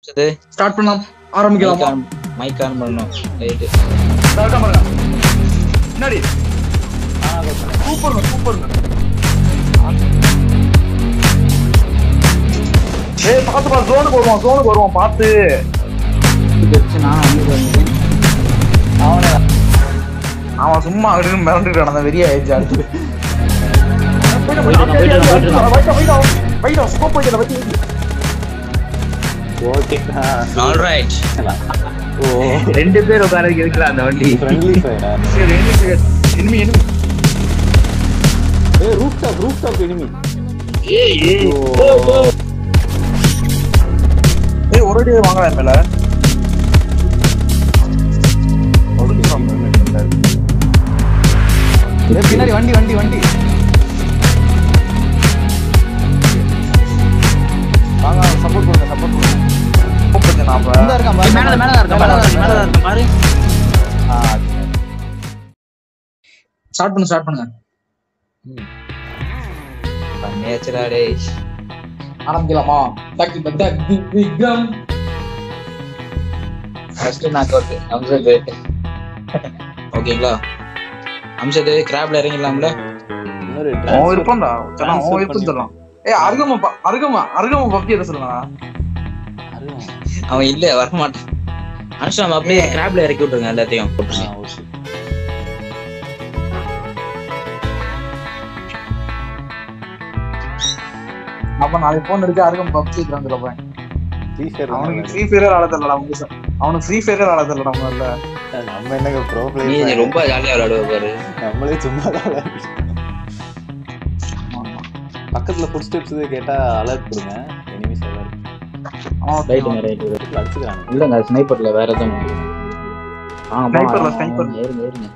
சரி ஸ்டார்ட் பண்ணலாம் ஆரம்பிக்கலாமா மைக் ஆன் பண்ணணும் ரைட்டு ஸ்டார்ட் பாருங்க முன்னாடி சூப்பருங்க சூப்பருங்க ஏய் பார்த்து பார்த்து ஜோனுக்கு வருவான் ஜோனுக்கு வருவான் பார்த்து அவனை அவன் சும்மா அங்கிட்டு மிரண்டுட்டு கிடந்த வெறிய ஆயிடுச்சு அடுத்து ஓகே ஆல் ரைட் ஓ ரெண்டு பேர் உட்காரதுக்கு இருக்கிற அந்த வண்டி ஃப்ரெண்ட்லி ஃபயரா enemy enemy ஏ roof top roof top enemy ஏய் ஒரு அடி வாங்கலாம் மேல பின்னாடி வண்டி வண்டி வண்டி வாங்க சப்போர்ட் பண்ணுங்க சப்போர்ட் பண்ணுங்க முப்பத்தி நாற்பது இந்த இருக்கான் பாரு. மேல மேல இருக்க மேல இருக்க மேல இருக்க பாரு ஸ்டார்ட் பண்ணு ஸ்டார்ட் பண்ணுங்க பண்ணியாச்சுடா டேய் ஆரம்பிக்கலாமா டக்கு டக்கு விக்ரம் ஃபர்ஸ்ட் நாக் அவுட் அம்சத் ஓகேங்களா அம்சத் கிராப்ல இறங்கிடலாம்ல இன்னொரு உன் transfer- விருப்பம்டா சரி, transfer உன் விருப்பம் பண்ணி- சொல்லலாம் ஏய் அருகம ப- அருகம அருகம பப்ஜி எதை சொல்லலாம் அருவம். அவன் இல்ல வரமாட்டான் அனுஷ் நம்ம அப்படியே கிராப்ல இறக்கி விட்டுருங்க எல்லாத்தையும் ஆ, ஓகே. அப்ப நாளைக்கு போன் எடுத்து அருகம் பப்ஜி இருக்கிறாங்க போய் Free Fire அவனுக்கு தான் ஃப்ரீ ஃபயரே விளாட தெரியலடா முழுசா அவனுக்கு ஃப்ரீ ஃபயரே விளாட தெரியலடா முதல்ல நம்ம என்னங்க ப்ரோ நீ பிளேயர் ரொம்ப ஜாலியா விளையாடுவ பாரு நம்மளே சும்மா தான் விளையாடுறோம். பக்கத்துல ஃபுட் ஸ்டெப்ஸ் கேட்டா அலர்ட் கொடுங்க எனிமி சர்வர் அவன் ரைட்டுங்க ரைட்டு அடிச்சுக்கிறாங்க இல்லங்க ஸ்னைப்பர்ல வேற எதுவும் வாங்க Sniper ல, போங்க sniper. ஏறுங்க ஏறுங்க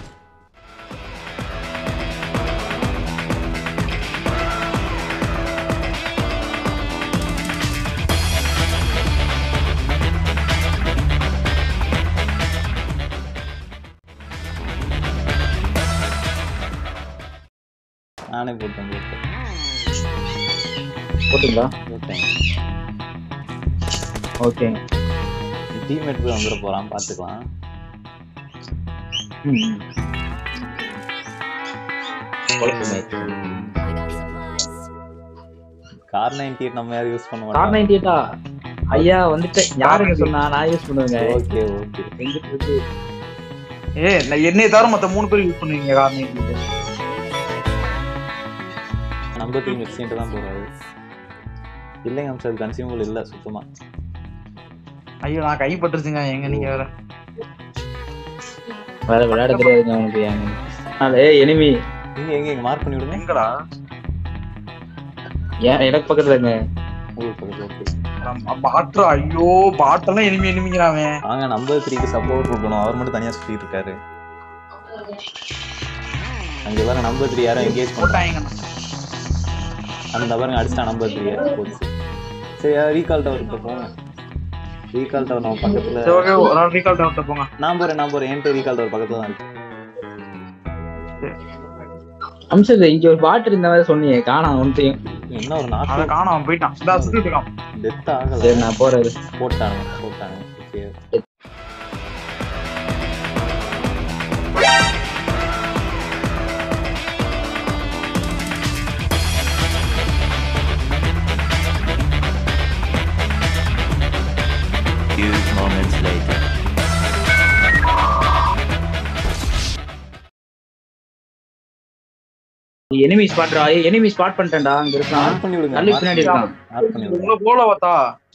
நானே போட்டேன் போட்டேன் போட்டுங்களா போட்டேன் ஓகே டீம்மேட் போய் வந்துட போறான் பாத்துக்கலாம் குழப்பமாயிடுச்சு கார் நைன்டி எயிட் நம்ம யாரும் யூஸ் பண்ண கார் மாட்டோம் நைன்டி எயிட்டா ஐயா வந்துட்டு யாருங்க சொன்னா நான் யூஸ் பண்ணுவேங்க ஓகே ஓகே எங்கிட்டு இருக்கு ஏ நான் என்னைய தவிர மத்த மூணு பேர் யூஸ் பண்ணுவீங்க காரணம் நம்பர் த்ரீ மெக்ஸின்ட்டு தான் போறாரு இல்லைங்க சார் கன்சியூமபிள் இல்லை சுத்தமா ஐயோ நான் கைப்பற்றுச்சுங்க எங்க நீங்க வேற வேற விளையாட தெரியாதுங்க அவனுக்கு ஏங்க அதே எனிமி நீங்க எங்க எங்க மார்க் பண்ணி விடுங்க எங்கடா ஏன் எனக்கு பக்கத்துலங்க உங்களுக்கு பக்கத்துல ஓகே பாட்ரா ஐயோ பாட்டெல்லாம் எனிமி எனிமிங்கிறான் வாங்க நம்பர் த்ரீக்கு சப்போர்ட் கொடுக்கணும் அவர் மட்டும் தனியா சுத்திட்டு இருக்காரு அங்க பாருங்க நம்பர் த்ரீ யாரும் எங்கேஜ் போட்டாங்க போட்டாங்க அந்த பாருங்க அடிச்சிட்டா நம்பர் த்ரீ போச்சு சரி ரீகால் டவர் இப்போ போங்க ரீகால் டவர் நம்ம பக்கத்துல சரி ஓகே ஒரு நாள் ரீகால் டவுட் போங்க நான் போறேன் நான் போறேன் என்கிட்ட ரீகால் டவர் பக்கத்துல தான் இருக்கு அம்சது இங்க ஒரு பாட்டு இருந்த மாதிரி சொன்னீங்க காணாம் ஒன்றையும் என்ன ஒரு அதை நாக்கு காணோம் அவன் போயிட்டான் இதா சுத்திட்டு இருக்கான் டெத் ஆகல சரி நான் போறது போட்டானுங்க போட்டானுங்க okay Few moments later. Enemy ஸ்பாட்ரா எனிமி ஸ்பாட் பண்ணிட்டேன்டா அங்க இருக்கான் ஆட் பண்ணி விடுங்க நல்ல பின்னாடி இருக்கான் ஆட் பண்ணி விடுங்க உங்க போல பார்த்தா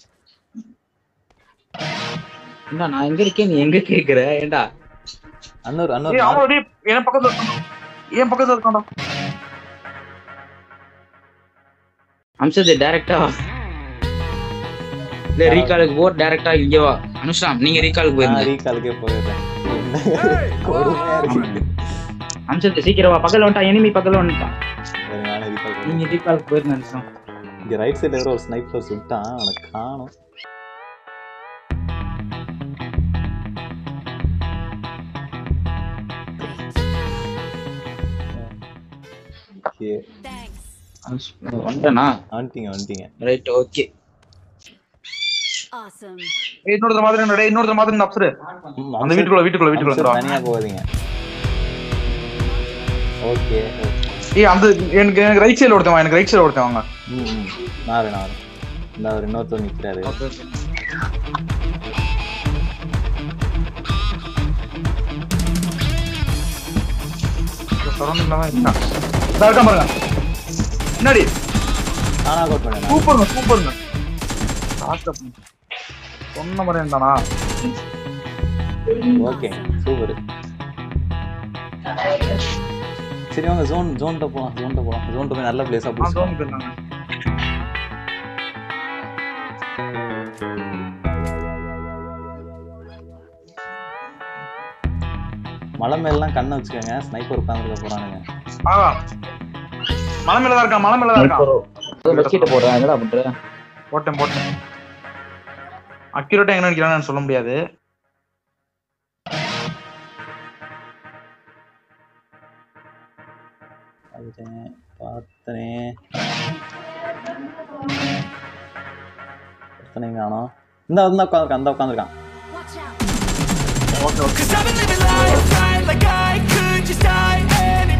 என்ன நான் எங்க இருக்கேன் நீ எங்க கேக்குற ஏண்டா அன்னொரு ஏய் அன்னொரு அவன் அப்படியே என் பக்கத்துல இருக்கான் என் பக்கத்துல இருக்கான்டா அம்சது டைரக்டா இல்ல ரீகாலுக்கு போ டைரக்டா இங்க வா அனுஷ்ராம் நீங்க ரீகாலுக்கு நான் போயிருங்க ரீகாலுக்கே போயிடுறேன் கொடுமையா இருக்கு அம்சத்து சீக்கிரம் வா பக்கத்துல வந்துட்டான் எனிமி பக்கத்துல வந்துட்டான் சரி, நானே recall பண்றேன். நீங்க ரீகாலுக்கு போயிருங்க அனுஷ்ராம் இங்க ரைட் சைடுல வேற ஒரு ஸ்னைப்பர் சுட்டான் அவனை காணும் ஓகே வந்துட்டேனா வந்துட்டீங்க வந்துட்டீங்க ரைட் ஓகே Awesome. ஏய், இன்னொருத்தர் மாதிரி டேய் இன்னொருத்தர் மாதிரி அப்சரு ம், அந்த அம்சர் வீட்டுக்குள்ள வீட்டுக்குள்ள அம்சர் வீட்டுக்குள்ள தனியா போகாதீங்க ஓகே ஏய் அந்த எனக்கு எனக்கு ரைட் சைடுல ஒருத்தவன் எனக்கு ரைட் சைடுல ஒருத்தவங்க ம் ம் நான் வரேன் நான் வரேன் இந்த அவர் இன்னொருத்தர் நிற்கிறாரு சரௌண்டிங்ல தான் இருக்கான் இதா இருக்கான் பாருங்க முன்னாடி நானா கோட் பண்ணேன் சூப்பருங்க சூப்பருங்க லாஸ்ட் சொன்ன மாதிரி இருந்தானா ஓகே சூப்பர் சரி வாங்க ஜோன் ஜோன்ட்ட போலாம் ஜோன்ட்ட போலாம் ஜோன்ட்ட போய் நல்ல பிளேஸா நான் போலாம் தோணி போயிருந்தாங்க மலை மேலாம் கண்ணை வச்சுக்கோங்க ஸ்னைப்பர் உட்காந்துருக்க போறானுங்க ஆ மலை மேல தான் இருக்கான் மலை மேல தான் இருக்கான் வச்சுட்டு போடுறேன் என்னடா பண்ற போட்டேன் போட்டேன் அக்யூரேட்டா எங்க நினைக்கிறான்னு சொல்ல முடியாது பார்த்தேன் பார்த்தனே பார்த்தனே காணோம் இந்த அந்த உட்காந்துருக்கான் அந்த உட்காந்துருக்கான் Watch out. Cause I've been living life right like I could just die any